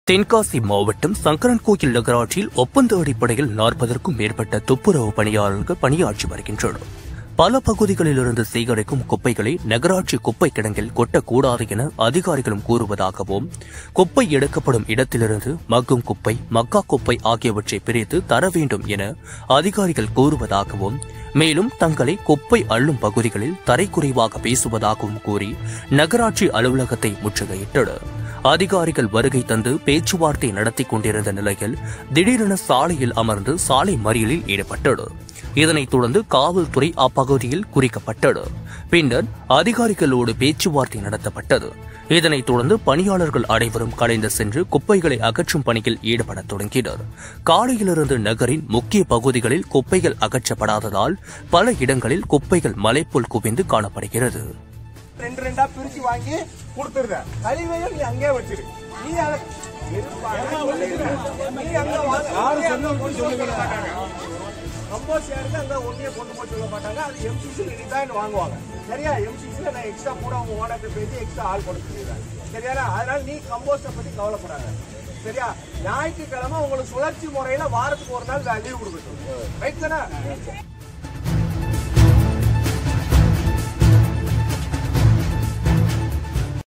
தென்காசி மாவட்டம் சங்கரன்கோயில் நகராட்சியில் ஒப்பந்த அடிப்படையில் நாற்பதற்கும் மேற்பட்ட துப்புரவு பணியாளர்கள் பணியாற்றி வருகின்றனர் பல பகுதிகளிலிருந்து சேகரிக்கும் குப்பைகளை நகராட்சி குப்பை கிடங்கில் கொட்டக்கூடாது என அதிகாரிகளும் கூறுவதாகவும் குப்பை எடுக்கப்படும் இடத்திலிருந்து மக்கும் குப்பை மக்கா குப்பை ஆகியவற்றை பிரித்து தர வேண்டும் என அதிகாரிகள் கூறுவதாகவும் மேலும் தங்களை குப்பை அள்ளும் பகுதிகளில் தரைக்குறைவாக பேசுவதாகவும் கூறி நகராட்சி அலுவலகத்தை முற்றுகையிட்டனர் அதிகாரிகள் வருகை தந்து பேச்சுவார்த்தை நடத்தி கொண்டிருந்த நிலையில் திடீரென சாலையில் அமர்ந்து சாலை மறியலில் ஈடுபட்டனர் இதனைத் தொடர்ந்து காவல்துறை அப்பகுதியில் குறிக்கப்பட்டது பின்னர் அதிகாரிகளோடு பேச்சுவார்த்தை நடத்தப்பட்டது இதனைத் தொடர்ந்து பணியாளர்கள் அனைவரும் கலைந்து சென்று குப்பைகளை அகற்றும் பணியில் ஈடுபடத் தொடங்கினர் காலையிலிருந்து நகரின் முக்கிய பகுதிகளில் குப்பைகள் அகற்றப்படாததால் பல இடங்களில் குப்பைகள் மலைப்போல் குவிந்து காணப்படுகிறது ரெண்டு ரெண்டா பிரிச்சு வாங்கி கொடுத்துருத கழிவையும் நீ அங்கே வச்சிரு நீ அதை நீ அங்க வாங்க அங்க கொண்டு போய் சொல்ல மாட்டாங்க கம்போஸ் யாருக்கு அங்க ஒன்னே கொண்டு போய் சொல்ல மாட்டாங்க அது எம்சிசி தான் வாங்குவாங்க சரியா எம்சிசில நான் எக்ஸ்ட்ரா கூட அவங்க ஓனர்கிட்ட பேசி எக்ஸ்ட்ரா ஆள் கொடுத்து சொல்லிடுறேன் சரியா அதனால நீ கம்போஸ்ட பத்தி கவலைப்படாத சரியா ஞாயிற்றுக்கிழமை உங்களுக்கு சுழற்சி முறையில வாரத்துக்கு ஒரு நாள் லீவ் கொடுக்கட்டும் ரைட் தானே